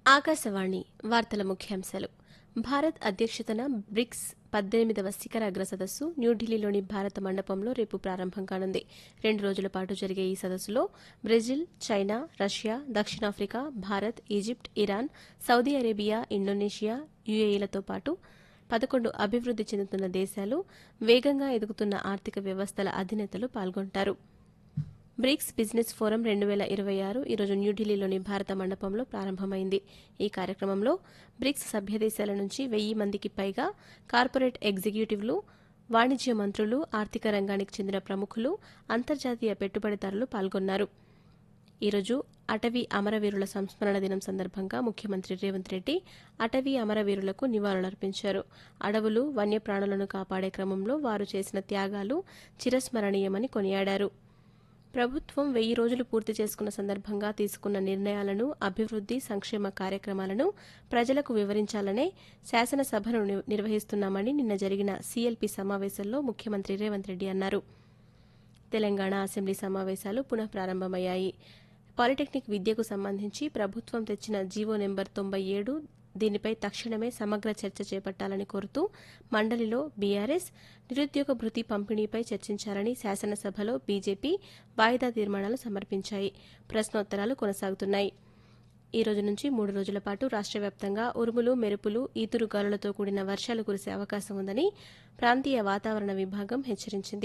ఆకాశవాణి వార్తల ముఖ్యాంశాలు భారత్ అధ్యక్షతన బ్రిక్స్ పద్దెనిమిదవ శిఖరాగ్ర సదస్సు న్యూఢిల్లీలోని భారత మండపంలో రేపు ప్రారంభం కానుంది రెండు రోజుల పాటు జరిగే ఈ సదస్సులో బ్రెజిల్ చైనా రష్యా దక్షిణాఫ్రికా Bharat Egypt Iran Saudi Arabia Indonesia యుఏఈలతో పాటు పదకొండు అభివృద్ది చెందుతున్న దేశాలు వేగంగా ఎదుగుతున్న ఆర్థిక వ్యవస్థల అధినేతలు పాల్గొంటారు బ్రిక్స్ బిజినెస్ ఫోరం రెండు వేల ఇరవై ఆరు ఈరోజు న్యూఢిల్లీలోని భారత మండపంలో ప్రారంభమైంది ఈ కార్యక్రమంలో బ్రిక్స్ సభ్య దేశాల నుంచి వెయ్యి మందికి పైగా కార్పొరేట్ ఎగ్జిక్యూటివ్లు వాణిజ్య మంత్రులు ఆర్థిక రంగానికి చెందిన ప్రముఖులు అంతర్జాతీయ పెట్టుబడిదారులు పాల్గొన్నారు ఈరోజు అటవీ అమరవీరుల సంస్మరణ దినం సందర్భంగా ముఖ్యమంత్రి రేవంత్ రెడ్డి అటవీ అమరవీరులకు నివాళులర్పించారు అడవులు వన్యప్రాణులను కాపాడే క్రమంలో వారు చేసిన త్యాగాలు చిరస్మరణీయమని కొనియాడారు ప్రభుత్వం వెయ్యి రోజులు పూర్తి చేసుకున్న సందర్భంగా తీసుకున్న నిర్ణయాలను అభివృద్ది సంక్షేమ కార్యక్రమాలను ప్రజలకు వివరించాలనే శాసనసభను ని- నిర్వహిస్తున్నామని నిన్న జరిగిన సీఎల్పీ సమావేశంలో ముఖ్యమంత్రి రేవంత్ రెడ్డి అన్నారు తెలంగాణ అసెంబ్లీ సమావేశాలు పునః ప్రారంభమయ్యాయి పాలిటెక్నిక్ విద్యకు సంబంధించి ప్రభుత్వం తెచ్చిన జీవో నెంబర్ తొంభై ఏడు దీనిపై తక్షణమే సమగ్ర చర్చ చేపట్టాలని కోరుతూ మండలిలో బీఆర్ఎస్ నిరుద్యోగ భృతి పంపిణీపై చర్చించాలని శాసనసభలో బీజేపీ వాయిదా తీర్మానాలు సమర్పించాయి ప్రశ్నోత్తరాలు కొనసాగుతున్నాయి ఈ రోజు నుంచి మూడు రోజుల పాటు రాష్ట్ర వ్యాప్తంగా ఉరుములు మెరుపులు ఈదురు గాలులతో కూడిన వర్షాలు కురిసే అవకాశం ఉందని ప్రాంతీయ వాతావరణ విభాగం హెచ్చరించింది